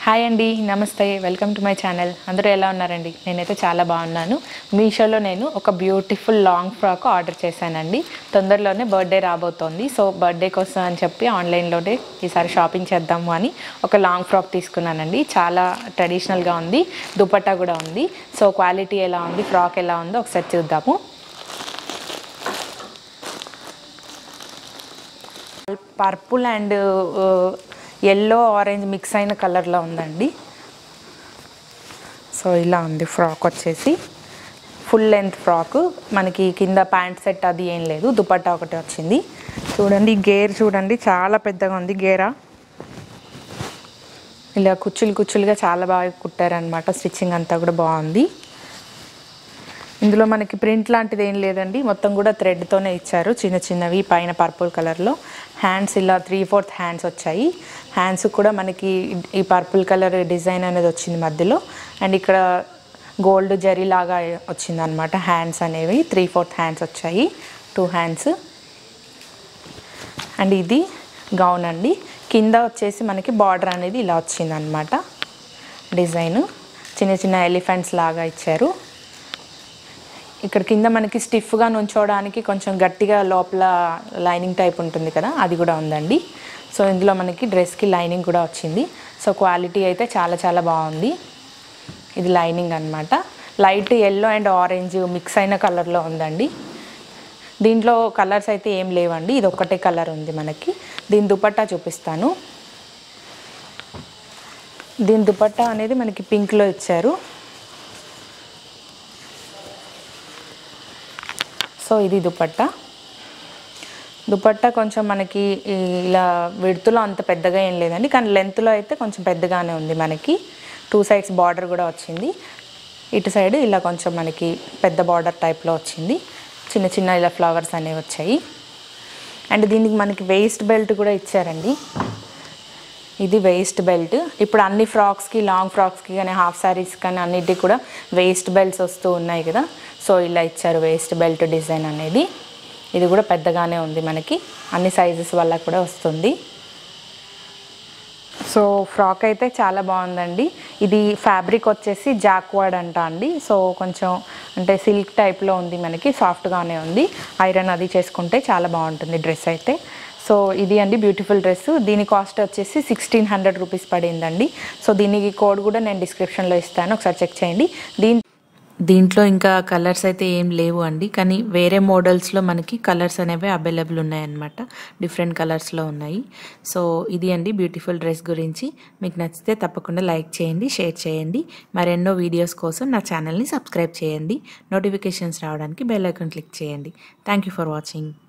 hi అండి నమస్తే welcome to my channel అందరూ ఎలా ఉన్నారండి నేనైతే చాలా బాగున్నాను మీషోలో నేను ఒక బ్యూటిఫుల్ లాంగ్ ఫ్రాక్ ఆర్డర్ చేశానండి తొందరలోనే బర్త్డే రాబోతోంది సో బర్త్డే కోసం అని చెప్పి ఆన్లైన్లోనే ఈసారి షాపింగ్ చేద్దాము అని ఒక లాంగ్ ఫ్రాక్ తీసుకున్నానండి చాలా ట్రెడిషనల్గా ఉంది దుపట్టా కూడా ఉంది సో క్వాలిటీ ఎలా ఉంది ఫ్రాక్ ఎలా ఉందో ఒకసారి చూద్దాము purple and yellow orange mix అయిన కలర్లో ఉందండి సో ఇలా ఉంది ఫ్రాక్ వచ్చేసి ఫుల్ లెంత్ ఫ్రాక్ మనకి కింద ప్యాంట్ సెట్ అది ఏం లేదు దుపట్టా ఒకటి వచ్చింది చూడండి గేర్ చూడండి చాలా పెద్దగా ఉంది గేరా ఇలా కుచ్చులు కుచ్చులుగా చాలా బాగా కుట్టారనమాట స్టిచ్చింగ్ అంతా కూడా బాగుంది ఇందులో మనకి ప్రింట్ లాంటిది ఏం లేదండి మొత్తం కూడా థ్రెడ్తోనే ఇచ్చారు చిన్న చిన్నవి పైన పర్పుల్ కలర్లో హ్యాండ్స్ ఇలా త్రీ ఫోర్త్ హ్యాండ్స్ వచ్చాయి హ్యాండ్స్ కూడా మనకి ఈ పర్పుల్ కలర్ డిజైన్ అనేది వచ్చింది మధ్యలో అండ్ ఇక్కడ గోల్డ్ జరీ లాగా వచ్చింది అనమాట హ్యాండ్స్ అనేవి త్రీ ఫోర్త్ హ్యాండ్స్ వచ్చాయి టూ హ్యాండ్స్ అండ్ ఇది గౌన్ అండి కింద వచ్చేసి మనకి బార్డర్ అనేది ఇలా వచ్చింది అనమాట డిజైన్ చిన్న చిన్న ఎలిఫెంట్స్ లాగా ఇచ్చారు ఇక్కడ కింద మనకి స్టిఫ్గా నుంచోవడానికి కొంచెం గట్టిగా లోపల లైనింగ్ టైప్ ఉంటుంది కదా అది కూడా ఉందండి సో ఇందులో మనకి డ్రెస్కి లైనింగ్ కూడా వచ్చింది సో క్వాలిటీ అయితే చాలా చాలా బాగుంది ఇది లైనింగ్ అనమాట light yellow and orange mix అయిన కలర్లో ఉందండి దీంట్లో కలర్స్ అయితే ఏం లేవండి ఇది ఒక్కటే కలర్ ఉంది మనకి దీని దుపట్టా చూపిస్తాను దీని దుపట్టా అనేది మనకి పింక్లో ఇచ్చారు సో ఇది దుపట్టా దుపట్టా కొంచెం మనకి ఇలా విడుతులో అంత పెద్దగా ఏం లేదండి కానీ లెంత్లో అయితే కొంచెం పెద్దగానే ఉంది మనకి టూ సైడ్స్ బార్డర్ కూడా వచ్చింది ఇటు సైడ్ ఇలా కొంచెం మనకి పెద్ద బార్డర్ టైప్లో వచ్చింది చిన్న చిన్న ఇలా ఫ్లవర్స్ అనేవి వచ్చాయి అండ్ దీనికి మనకి వేస్ట్ బెల్ట్ కూడా ఇచ్చారండి ఇది వేస్ట్ బెల్ట్ ఇప్పుడు అన్ని ఫ్రాక్స్కి లాంగ్ ఫ్రాక్స్కి కానీ హాఫ్ శారీస్ కానీ అన్నిటికి కూడా వేస్ట్ బెల్ట్స్ వస్తూ ఉన్నాయి కదా సో ఇలా ఇచ్చారు వేస్ట్ బెల్ట్ డిజైన్ అనేది ఇది కూడా పెద్దగానే ఉంది మనకి అన్ని సైజెస్ వల్ల కూడా వస్తుంది సో ఫ్రాక్ అయితే చాలా బాగుందండి ఇది ఫ్యాబ్రిక్ వచ్చేసి జాక్వర్డ్ అంట అండి సో కొంచెం అంటే సిల్క్ టైప్లో ఉంది మనకి సాఫ్ట్గానే ఉంది ఐరన్ అది చేసుకుంటే చాలా బాగుంటుంది డ్రెస్ అయితే సో ఇది అండి బ్యూటిఫుల్ డ్రెస్ దీని కాస్ట్ వచ్చేసి సిక్స్టీన్ హండ్రెడ్ రూపీస్ పడిందండి సో దీనికి కోడ్ కూడా నేను డిస్క్రిప్షన్లో ఇస్తాను ఒకసారి చెక్ చేయండి దీని దీంట్లో ఇంకా కలర్స్ అయితే ఏం లేవు అండి కానీ వేరే మోడల్స్లో మనకి కలర్స్ అనేవి అవైలబుల్ ఉన్నాయన్నమాట డిఫరెంట్ కలర్స్లో ఉన్నాయి సో ఇది అండి బ్యూటిఫుల్ డ్రెస్ గురించి మీకు నచ్చితే తప్పకుండా లైక్ చేయండి షేర్ చేయండి మరెన్నో వీడియోస్ కోసం నా ఛానల్ని సబ్స్క్రైబ్ చేయండి నోటిఫికేషన్స్ రావడానికి బెల్ ఐకాన్ క్లిక్ చేయండి థ్యాంక్ యూ ఫర్ వాచింగ్